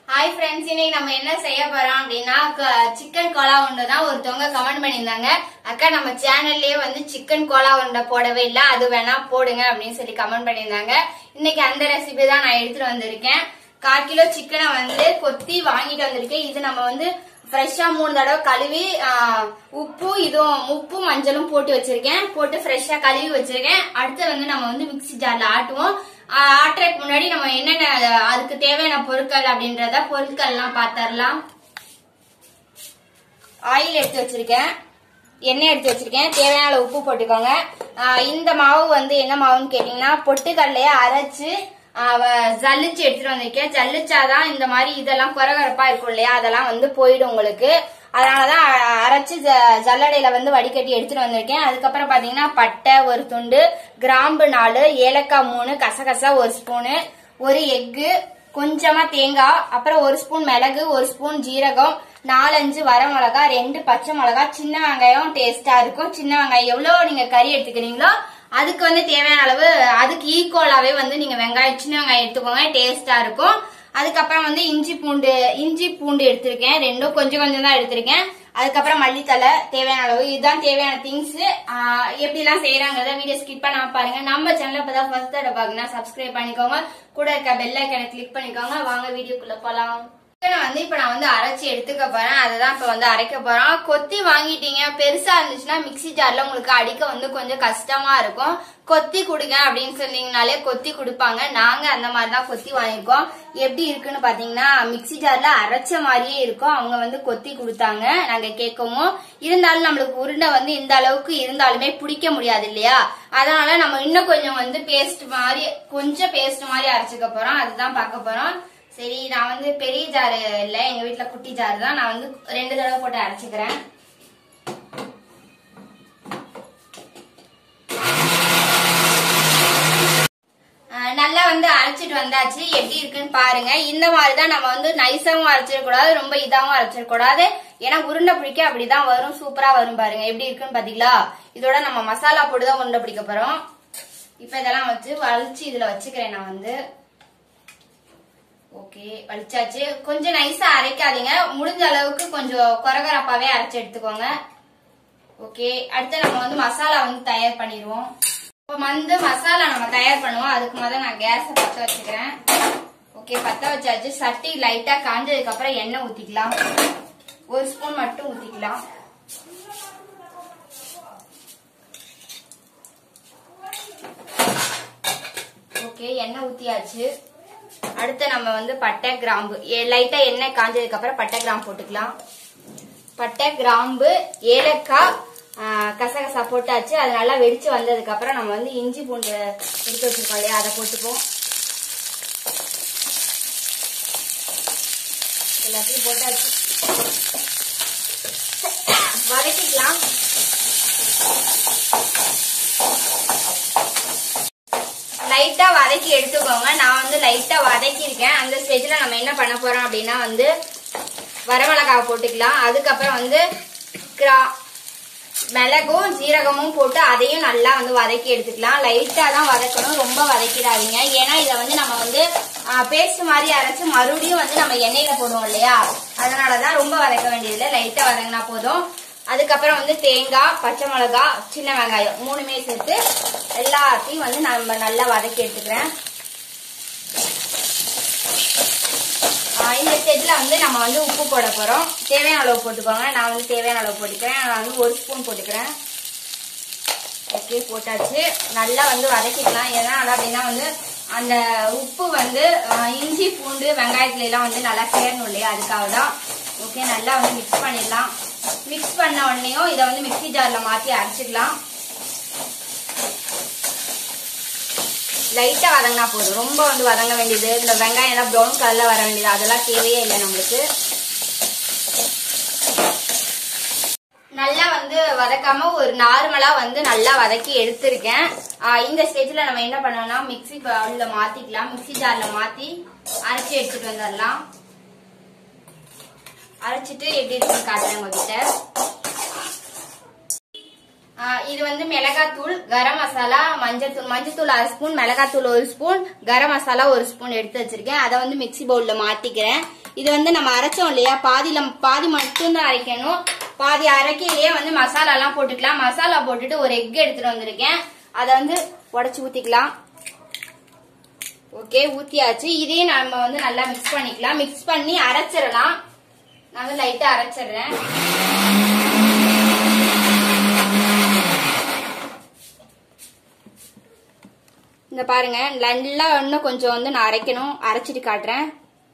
hi friends இன்னைக்கு நம்ம என்ன செய்ய போறோம் அப்படின்னா சிக்கன் கோலா உருண்டை தான் ஒருத்தவங்க கமெண்ட் பண்ணியிருந்தாங்க அக்கா நம்ம சேனல்லயே வந்து சிக்கன் கோலா உருண்டை போடவே இல்லை அது வேணா போடுங்க அப்படின்னு சொல்லி கமெண்ட் பண்ணியிருந்தாங்க இன்னைக்கு அந்த ரெசிபி தான் நான் எடுத்துட்டு வந்திருக்கேன் கால் கிலோ சிக்கனை வந்து கொத்தி வாங்கிட்டு வந்திருக்கேன் இது நம்ம வந்து ஃப்ரெஷ்ஷா மூணு தடவை கழுவி ஆ, உப்பு இதுவும் உப்பு மஞ்சளும் போட்டு வச்சிருக்கேன் போட்டு ஃப்ரெஷ்ஷா கழுவி வச்சிருக்கேன் அடுத்து வந்து நம்ம வந்து மிக்ஸி ஜார்ல ஆட்டுவோம் ஆ, ஆட்டுறதுக்கு முன்னாடி நம்ம என்னென்ன அதுக்கு தேவையான பொருட்கள் அப்படின்றத பொருட்கள்லாம் பார்த்தரலாம் ஆயில் எடுத்து வச்சிருக்கேன் எண்ணெய் எடுத்து வச்சிருக்கேன் தேவையான அளவு உப்பு போட்டுக்கோங்க ஆ, இந்த மாவு வந்து என்ன மாவுன்னு கேட்டீங்கன்னா பொட்டுக்கடலைய அரைச்சு ஆ, வ- ஜல்லிச்சு எடுத்துட்டு வந்திருக்கேன் ஜல்லிச்சாதான் இந்த மாதிரி இதெல்லாம் குறகரப்பா இருக்கும் இல்லையா அதெல்லாம் வந்து போயிடும் உங்களுக்கு அதனாலதான் அ- அரைச்சு ஜ- ஜல்லடையில வந்து வடிகட்டி எடுத்துட்டு வந்திருக்கேன் அதுக்கப்புறம் பாத்தீங்கன்னா பட்டை ஒரு துண்டு கிராம்பு நாலு ஏலக்காய் மூணு கசகசா ஒரு ஸ்பூனு ஒரு எக்கு கொஞ்சமா தேங்காய் அப்புறம் ஒரு ஸ்பூன் மிளகு ஒரு ஸ்பூன் ஜீரகம் நாலஞ்சு வரமிளகா ரெண்டு பச்சை மிளகா சின்ன வெங்காயம் டேஸ்டா இருக்கும் சின்ன வெங்காயம் எவ்வளவு நீங்க கறி எடுத்துக்கிறீங்களோ அதுக்கு வந்து தேவையான அளவு அதுக்கு ஈக்குவலாவே வந்து நீங்க வெங்காயம் சின்ன வெங்காயம் எடுத்துக்கோங்க டேஸ்டா இருக்கும் அதுக்கப்புறம் வந்து இஞ்சி பூண்டு இஞ்சி பூண்டு எடுத்திருக்கேன் ரெண்டும் கொஞ்சம் கொஞ்சம் தான் எடுத்திருக்கேன் அதுக்கப்புறம் மல்லித்தலை தேவையான அளவு இதுதான் தேவையான திங்ஸ் எப்படி எல்லாம் செய்யறாங்கிறத வீடியோ ஸ்கிப் பண்ணாம பாருங்க நம்ம சேனல் இப்பதான் ஃபர்ஸ்ட் தடவை பாக்குனா சப்ஸ்கிரைப் பண்ணிக்கோங்க கூட இருக்க பெல் ஐக்கனை கிளிக் பண்ணிக்கோங்க வாங்க வீடியோக்குள்ள போலாம் சிக்கனை வந்து இப்ப நான் வந்து அரைச்சி எடுத்துக்க போறேன் அதுதான் இப்ப வந்து அரைக்க போறோம் கொத்தி வாங்கிட்டீங்க பெருசா இருந்துச்சுன்னா மிக்ஸி ஜார்ல உங்களுக்கு அடிக்க வந்து கொஞ்சம் கஷ்டமா இருக்கும் கொத்தி கொடுங்க அப்படின்னு சொன்னீங்கனாலே கொத்தி கொடுப்பாங்க நாங்க அந்த மாதிரி தான் கொத்தி வாங்கியிருக்கோம் எப்படி இருக்குன்னு பாத்தீங்கன்னா மிக்ஸி ஜார்ல அரைச்ச மாதிரியே இருக்கும் அவங்க வந்து கொத்தி கொடுத்தாங்க நாங்க கேட்கவும் இருந்தாலும் நம்மளுக்கு உருண்டை வந்து இந்த அளவுக்கு இருந்தாலுமே பிடிக்க முடியாது இல்லையா அதனால நம்ம இன்னும் கொஞ்சம் வந்து பேஸ்ட் மாதிரி கொஞ்சம் பேஸ்ட் மாதிரி அரைச்சுக்க போறோம் அதுதான் பார்க்க போறோம் சரி நான் வந்து பெரிய ஜாரு இல்ல எங்க வீட்ல குட்டி ஜாரு தான் நான் வந்து ரெண்டு தடவை போட்டு அரைச்சுக்கிறேன் அஹ் நல்லா வந்து அரைச்சிட்டு வந்தாச்சு எப்படி இருக்குன்னு பாருங்க இந்த மாதிரி தான் நம்ம வந்து நைஸாவும் அரைச்சிடக்கூடாது ரொம்ப இதாவும் அரைச்சிடக்கூடாது ஏன்னா உருண்டை பிடிக்க அப்படிதான் வரும் சூப்பரா வரும் பாருங்க எப்படி இருக்குன்னு பாத்தீங்களா இதோட நம்ம மசாலா போட்டு தான் உருண்டை பிடிக்க போறோம் இப்ப இதெல்லாம் வச்சு வலிச்சு இதுல வச்சுக்கிறேன் நான் வந்து ஓகே வலிச்சாச்சு கொஞ்சம் நைஸா அரைக்காதீங்க முடிஞ்ச அளவுக்கு கொஞ்சம் கொரகரப்பாவே அரைச்சு எடுத்துக்கோங்க ஓகே அடுத்து நம்ம வந்து மசாலா வந்து தயார் பண்ணிடுவோம் இப்போ வந்து மசாலா நம்ம தயார் பண்ணுவோம் அதுக்கு முதல்ல நான் கேஸை பற்ற வச்சுக்கிறேன் ஓகே பற்ற வச்சாச்சு சட்டி லைட்டா காஞ்சதுக்கு அப்புறம் எண்ணெய் ஊத்திக்கலாம் ஒரு ஸ்பூன் மட்டும் ஊத்திக்கலாம் ஓகே எண்ணெய் ஊத்தியாச்சு அடுத்து நம்ம வந்து பட்டை கிராம்பு ஏ- லைட்டா எண்ணெய் காஞ்சதுக்கு அப்புறம் பட்டை கிராம்பு போட்டுக்கலாம் பட்டை கிராம்பு ஏலக்காய் ஆ, கசகசா போட்டாச்சு அது நல்லா வெடிச்சு வந்ததுக்கு அப்புறம் நம்ம வந்து இஞ்சி பூண்டு எடுத்து வச்சிருக்கோம் இல்லையா அதை போட்டுப்போம் எல்லாத்தையும் போட்டாச்சு வதக்கிக்கலாம் லைட்டா வதக்கி எடுத்துக்கோங்க நான் வந்து லைட்டா வதக்கியிருக்கேன் அந்த ஸ்டேஜ்ல நம்ம என்ன பண்ண போறோம் அப்படின்னா வந்து வரமிளகாவை போட்டுக்கலாம் அதுக்கப்புறம் வந்து கிரா- மிளகும் ஜீரகமும் போட்டு அதையும் நல்லா வந்து வதக்கி எடுத்துக்கலாம் லைட்டா தான் வதக்கணும் ரொம்ப வதக்கிடாதீங்க ஏன்னா இதை வந்து நம்ம வந்து பேஸ்ட் மாதிரி அரைச்சு மறுபடியும் வந்து நம்ம எண்ணெயில போடுவோம் இல்லையா அதனாலதான் ரொம்ப வதக்க வேண்டியதில்லை லைட்டா வதங்கினா போதும் அதுக்கப்புறம் வந்து தேங்காய் பச்சை மிளகா சின்ன வெங்காயம் மூணுமே சேர்த்து எல்லாத்தையும் வந்து நம்ம நல்லா வதக்கி எடுத்துக்கிறேன் ஆஹ் இந்த ஸ்டேஜ்ல வந்து நம்ம வந்து உப்பு போட போறோம் தேவையான அளவு போட்டுக்கோங்க நான் வந்து தேவையான அளவு போட்டுக்கிறேன் நான் வந்து ஒரு ஸ்பூன் போட்டுக்கிறேன் ஓகே போட்டாச்சு நல்லா வந்து வதக்கிக்கலாம் ஏன்னா அப்படின்னா வந்து அந்த உப்பு வந்து ஆஹ் இஞ்சி பூண்டு வெங்காயத்துல எல்லாம் வந்து நல்லா சேரணும் இல்லையா அதுக்காக தான் ஓகே நல்லா வந்து மிக்ஸ் பண்ணிடலாம் மிக்ஸ் பண்ண உடனேயும் இதை வந்து மிக்ஸி ஜார்ல மாத்தி அரைச்சிக்கலாம் லைட்டா வதங்கினா போதும் ரொம்ப வந்து வதங்க வேண்டியது இந்த வெங்காயம் எல்லாம் ப்ரௌன் கலர்ல வர வேண்டியது அதெல்லாம் தேவையே இல்லை நம்மளுக்கு நல்லா வந்து வதக்காம ஒரு நார்மலா வந்து நல்லா வதக்கி எடுத்திருக்கேன் ஆஹ் இந்த ஸ்டேஜ்ல நம்ம என்ன பண்ணோம்னா மிக்ஸி பவுல்ல மாத்திக்கலாம் மிக்ஸி ஜார்ல மாத்தி அரைச்சி எடுத்துட்டு வந்துடலாம் அரைச்சிட்டு எப்படி இருக்குன்னு காட்டுறேன் உங்ககிட்ட ஆஹ் இது வந்து மிளகாத்தூள் கரம் மசாலா மஞ்சத்தூள் மஞ்சத்தூள் அரை ஸ்பூன் மிளகாத்தூள் ஒரு ஸ்பூன் கரம் மசாலா ஒரு ஸ்பூன் எடுத்து வச்சிருக்கேன் அதை வந்து மிக்ஸி பவுல்ல மாத்திக்கிறேன் இது வந்து நம்ம அரைச்சோம் இல்லையா பாதியில பாதி மட்டும்தான் அரைக்கணும் பாதி அரைக்கையிலேயே வந்து மசாலா எல்லாம் போட்டுக்கலாம் மசாலா போட்டுட்டு ஒரு எக் எடுத்துட்டு வந்திருக்கேன் அதை வந்து உடைச்சு ஊத்திக்கலாம் ஓகே ஊத்தியாச்சு இதையும் நம்ம வந்து நல்லா மிக்ஸ் பண்ணிக்கலாம் மிக்ஸ் பண்ணி அரைச்சிடலாம் நான் வந்து லைட்டா அரைச்சிடுறேன் இந்த பாருங்க நல்லா இன்னும் கொஞ்சம் வந்து நான் அரைக்கணும் அரைச்சிட்டு காட்டுறேன்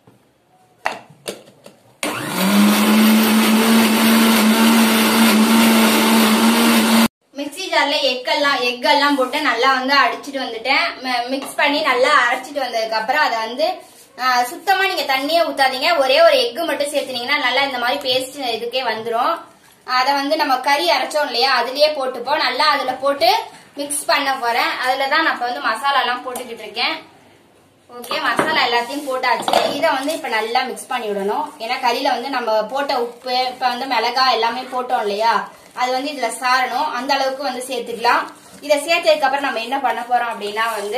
மிக்ஸி ஜார்ல எக்கெல்லாம் எக்கெல்லாம் போட்டு நல்லா வந்து அடிச்சிட்டு வந்துட்டேன் மிக்ஸ் பண்ணி நல்லா அரைச்சிட்டு வந்ததுக்கு அப்புறம் அதை வந்து ஆ, சுத்தமா நீங்க தண்ணியே ஊத்தாதீங்க ஒரே ஒரு எக்கு மட்டும் சேர்த்துனீங்கன்னா நல்லா இந்த மாதிரி பேஸ்ட் இதுக்கே வந்துரும் அதை வந்து நம்ம கறி அரைச்சோம் இல்லையா அதுலயே போட்டுப்போம் நல்லா அதுல போட்டு மிக்ஸ் பண்ண போறேன் அதுல தான் நான் இப்ப வந்து மசாலா எல்லாம் போட்டுக்கிட்டு இருக்கேன் ஓகே மசாலா எல்லாத்தையும் போட்டாச்சு இதை வந்து இப்ப நல்லா மிக்ஸ் பண்ணி விடணும் ஏன்னா கறியில வந்து நம்ம போட்ட உப்பு இப்ப வந்து மிளகாய் எல்லாமே போட்டோம் இல்லையா அது வந்து இதுல சாரணும் அந்த அளவுக்கு வந்து சேர்த்துக்கலாம் இதை சேர்த்ததுக்கு அப்புறம் நம்ம என்ன பண்ண போறோம் அப்படின்னா வந்து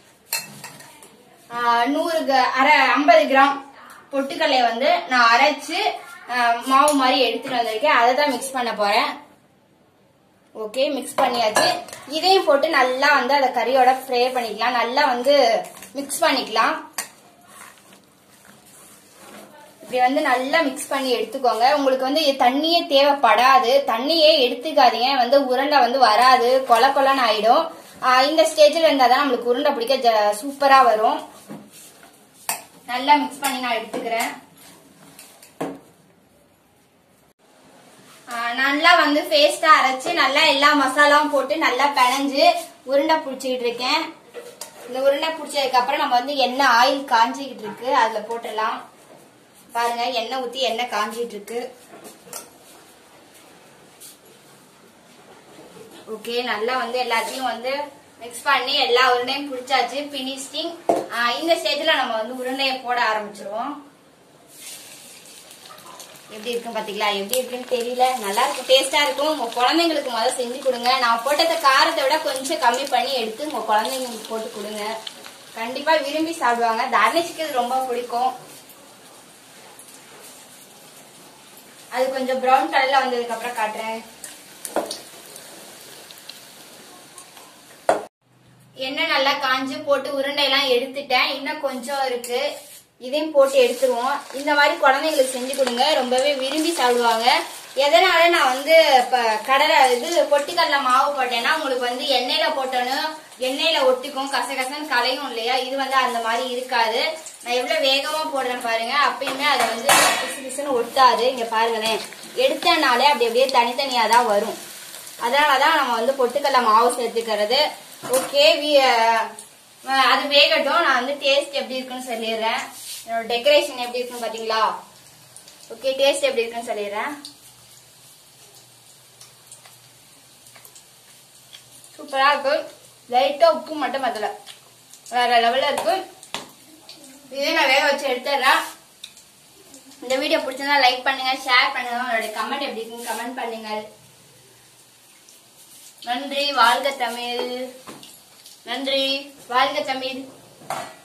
ஆஹ், நூறு க- அரை ஐம்பது கிராம் பொட்டுக்கல்லைய வந்து நான் அரைச்சு ஆஹ், மாவு மாதிரி எடுத்துட்டு வந்திருக்கேன் அதை தான் மிக்ஸ் பண்ண போறேன் ஓகே மிக்ஸ் பண்ணியாச்சு இதையும் போட்டு நல்லா வந்து அதை கறியோட ஃப்ரை பண்ணிக்கலாம் நல்லா வந்து மிக்ஸ் பண்ணிக்கலாம் இப்படி வந்து நல்லா மிக்ஸ் பண்ணி எடுத்துக்கோங்க உங்களுக்கு வந்து இது தண்ணியே தேவைப்படாது தண்ணியே எடுத்துக்காதீங்க வந்து உருண்டை வந்து வராது கொல கொலன்னு ஆயிடும் ஆஹ் இந்த ஸ்டேஜ்ல இருந்தா தான் நம்மளுக்கு உருண்டை பிடிக்க ஜ- சூப்பரா வரும் நல்லா மிக்ஸ் பண்ணி நான் எடுத்துக்கிறேன் ஆஹ் நல்லா வந்து பேஸ்டா அரைச்சு நல்லா எல்லா மசாலாவும் போட்டு நல்லா பிணைஞ்சு உருண்டை பிடிச்சிக்கிட்டு இருக்கேன் இந்த உருண்டை பிடிச்சதுக்கு அப்புறம் நம்ம வந்து எண்ணெய் ஆயில் காஞ்சிக்கிட்டு இருக்கு அதுல போட்டுடலாம் பாருங்க எண்ணெய் ஊத்தி எண்ணெய் காஞ்சிட்டு இருக்கு ஓகே நல்லா வந்து எல்லாத்தையும் வந்து மிக்ஸ் பண்ணி எல்லா உருண்டையும் பிடிச்சாச்சு பினிஷிங் இந்த ஸ்டேஜ்ல நம்ம வந்து உருண்டைய போட ஆரம்பிச்சிருவோம் எப்படி இருக்கும் பாத்தீங்களா எப்படி இருக்குன்னு தெரியல நல்லா இருக்கும் டேஸ்டா இருக்கும் உங்க குழந்தைங்களுக்கு முதல்ல செஞ்சு கொடுங்க நான் போட்டத காரத்தை விட கொஞ்சம் கம்மி பண்ணி எடுத்து உங்க குழந்தைங்களுக்கு போட்டு கொடுங்க கண்டிப்பா விரும்பி சாப்பிடுவாங்க தர்ணிச்சுக்கு இது ரொம்ப பிடிக்கும் அது கொஞ்சம் ப்ரௌன் கலர்ல வந்ததுக்கு அப்புறம் காட்டுறேன் எண்ணெய் நல்லா காஞ்சு போட்டு உருண்டையெல்லாம் எடுத்துட்டேன் இன்னும் கொஞ்சம் இருக்கு இதையும் போட்டு எடுத்துருவோம் இந்த மாதிரி குழந்தைங்களுக்கு செஞ்சு கொடுங்க ரொம்பவே விரும்பி சாப்பிடுவாங்க எதனால நான் வந்து இப்ப கடலை இது பொட்டிக்கடலை மாவு போட்டேன்னா உங்களுக்கு வந்து எண்ணெயில போட்டோன்னு எண்ணெயில ஒட்டிக்கும் கசகசன்னு கலையும் இல்லையா இது வந்து அந்த மாதிரி இருக்காது நான் எவ்வளவு வேகமா போடுறேன் பாருங்க அப்பயுமே அதை வந்து பிசு பிசுன்னு ஒட்டாது இங்க பாருங்களேன் எடுத்தனாலே அப்படி அப்படியே தனித்தனியா தான் வரும் அதனாலதான் நம்ம வந்து பொட்டுக்கடலை மாவு சேர்த்துக்கிறது ஓகே அது வேகட்டும் நான் வந்து டேஸ்ட் எப்படி இருக்குன்னு சொல்லிடுறேன் என்னோட டெக்கரேஷன் எப்படி இருக்குன்னு பாத்தீங்களா ஓகே டேஸ்ட் எப்படி இருக்குன்னு சொல்லிடுறேன் சூப்பரா இருக்கு லைட்டா உப்பு மட்டும் பத்தல வேற லெவல்ல இருக்கு இதே நான் வேக வச்சு எடுத்துடுறேன் இந்த வீடியோ பிடிச்சிருந்தா லைக் பண்ணுங்க ஷேர் பண்ணுங்க உங்களோட கமெண்ட் எப்படி இருக்குன்னு கமெண்ட் பண்ணுங்க நன்றி வாழ்க தமிழ் நன்றி வாழ்க தமிழ்